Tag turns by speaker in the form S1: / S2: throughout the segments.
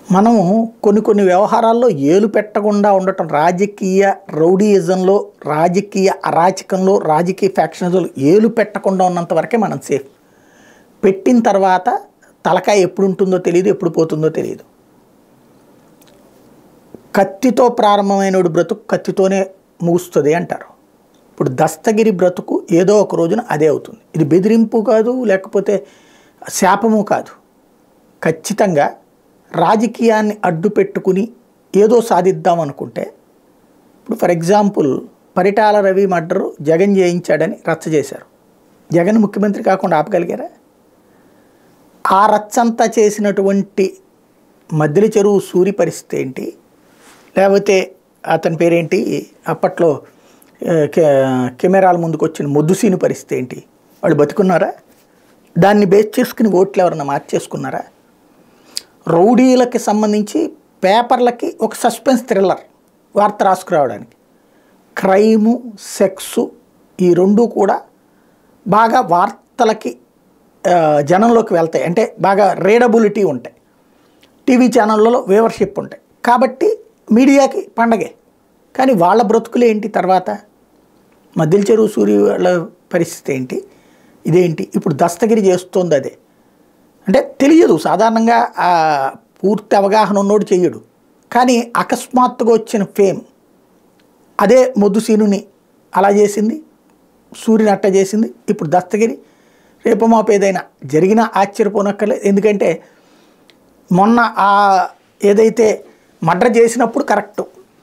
S1: మనము కొన్ని కొన్ని వ్యవహారాల్లో ఏలు పెట్టకుండా ఉండటం రాజకీయ రౌడీయిజంలో రాజకీయ అరాచకంలో రాజకీయ ఫ్యాక్షనిజంలో ఏలు పెట్టకుండా ఉన్నంత వరకే మనం సేఫ్ పెట్టిన తర్వాత తలకాయ ఎప్పుడు ఉంటుందో తెలియదు ఎప్పుడు పోతుందో తెలియదు కత్తితో ప్రారంభమైన బ్రతుకు కత్తితోనే ముగుస్తుంది అంటారు ఇప్పుడు దస్తగిరి బ్రతుకు ఏదో ఒక రోజున అదే అవుతుంది ఇది బెదిరింపు కాదు లేకపోతే శాపము కాదు ఖచ్చితంగా రాజకీయాన్ని అడ్డు పెట్టుకుని ఏదో సాధిద్దాం అనుకుంటే ఇప్పుడు for example Paritala Ravi murder Jagan చేయించాడని రచ్చ చేశారు జగన్ ముఖ్యమంత్రి కాకుండా ఆపగలిగారా ఆ రచ్చంతా చేసినటువంటి మద్దిలి చెరువు సూరి పరిస్థితి ఏంటి లేకపోతే అతని పేరేంటి అప్పట్లో ఆ, కె- కెమెరాల ముందుకు వచ్చిన మొద్దుసీని పరిస్థితి ఏంటి వాళ్ళు బతుకున్నారా దాన్ని బేస్ చేసుకుని ఓట్లు ఎవరన్నా మార్చేసుకున్నారా రౌడీలకి సంబంధించి పేపర్లకి ఒక సస్పెన్స్ థ్రిల్లర్ వార్త రాసుకురావడానికి క్రైము సెక్సు ఈ రెండు కూడా బాగా వార్తలకి ఆ, జనంలోకి వెళ్తాయి అంటే బాగా రీడబిలిటీ ఉంటాయి టీవీ ఛానళ్ళలో వ్యూవర్షిప్ ఉంటాయి కాబట్టి మీడియాకి పండగే కానీ వాళ్ళ బ్రతుకులు ఏంటి తర్వాత మధ్యల చెరువు సూర్య వాళ్ళ పరిస్థితి ఏంటి ఇదేంటి ఇప్పుడు దస్తగిరి చేస్తోంది అదే అంటే తెలియదు సాధారణంగా ఆ పూర్తి అవగాహన ఉన్నోడు చెయ్యడు కానీ అకస్మాత్తుగా వచ్చిన ఫేమ్ అదే మొద్దు సీనుని అలా చేసింది సూర్యుని అట్ట చేసింది ఇప్పుడు దస్తగిరి రేపు మాపు ఏదైనా జరిగినా ఆశ్చర్యపోనక్కర్లేదు ఎందుకంటే మొన్న ఆ ఏదైతే మర్డర్ చేసినప్పుడు కరెక్ట్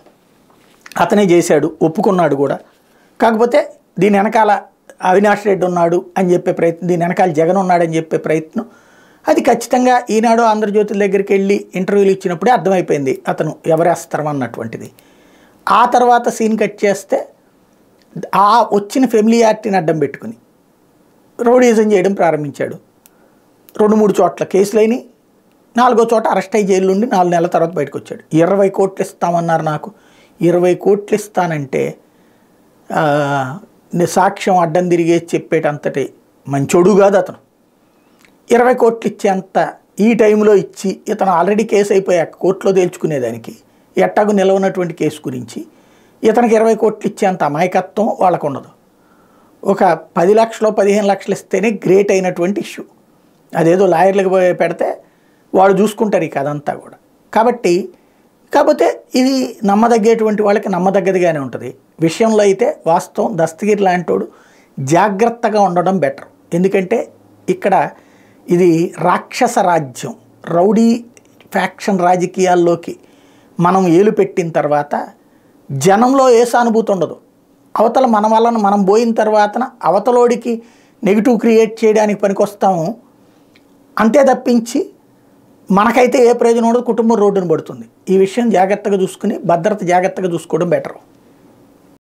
S1: అతనే చేశాడు ఒప్పుకున్నాడు కూడా కాకపోతే దీని వెనకాల అవినాష్ రెడ్డి ఉన్నాడు అని చెప్పే ప్రయత్నం దీని వెనకాల జగన్ ఉన్నాడని చెప్పే ప్రయత్నం అది ఖచ్చితంగా ఈనాడు ఆంధ్రజ్యోతుల దగ్గరికి వెళ్ళి ఇంటర్వ్యూలు ఇచ్చినప్పుడే అర్థమైపోయింది అతను ఎవరేస్తారు అన్నటువంటిది ఆ తర్వాత సీన్ కట్ చేస్తే ఆ వచ్చిన ఫెమిలియారిటీని అడ్డం పెట్టుకుని రౌడీజం చేయడం ప్రారంభించాడు రెండు మూడు చోట్ల కేసులైనవి నాలుగో చోట అరెస్ట్ అయ్యి జైలు నుండి నాలుగు నెలల తర్వాత బయటకు వచ్చాడు ఇరవై కోట్లు ఇస్తామన్నారు నాకు ఇరవై కోట్లు ఇస్తానంటే ఆ, ని- సాక్ష్యం అడ్డం తిరిగే చెప్పేటంతటి మంచోడు కాదు అతను ఇరవై కోట్లు ఇచ్చేంత ఈ టైంలో ఇచ్చి ఇతను ఆల్రెడీ కేసు అయిపోయాక కోర్టులో తేల్చుకునేదానికి ఎట్టాగు నిలవనటువంటి కేసు గురించి ఇతనికి ఇరవై కోట్లు ఇచ్చేంత అమాయకత్వం వాళ్ళకు ఉండదు ఒక పది లక్షలు పదిహేను లక్షలు ఇస్తేనే గ్రేట్ అయినటువంటి ఇష్యూ అదేదో లాయర్లకు పోయి పెడితే వాళ్ళు చూసుకుంటారు ఈ కథ అంతా కూడా కాబట్టి కాకపోతే ఇది నమ్మదగ్గేటువంటి వాళ్ళకి నమ్మదగ్గదిగానే ఉంటుంది విషయంలో అయితే వాస్తవం దస్తగిరి లాంటోడు జాగ్రత్తగా ఉండడం బెటర్ ఎందుకంటే ఇక్కడ ఇది రాక్షస రాజ్యం రౌడీ ఫ్యాక్షన్ రాజకీయాల్లోకి మనం ఏలు పెట్టిన తర్వాత జనంలో ఏ సానుభూతి ఉండదు అవతల మన వలన మనం పోయిన తర్వాతన అవతలోడికి నెగిటివ్ క్రియేట్ చేయడానికి పనికొస్తాము అంతే తప్పించి మనకైతే ఏ ప్రయోజనం ఉండదు కుటుంబం రోడ్డున పడుతుంది ఈ విషయం జాగ్రత్తగా చూసుకుని భద్రత జాగ్రత్తగా చూసుకోవడం బెటర్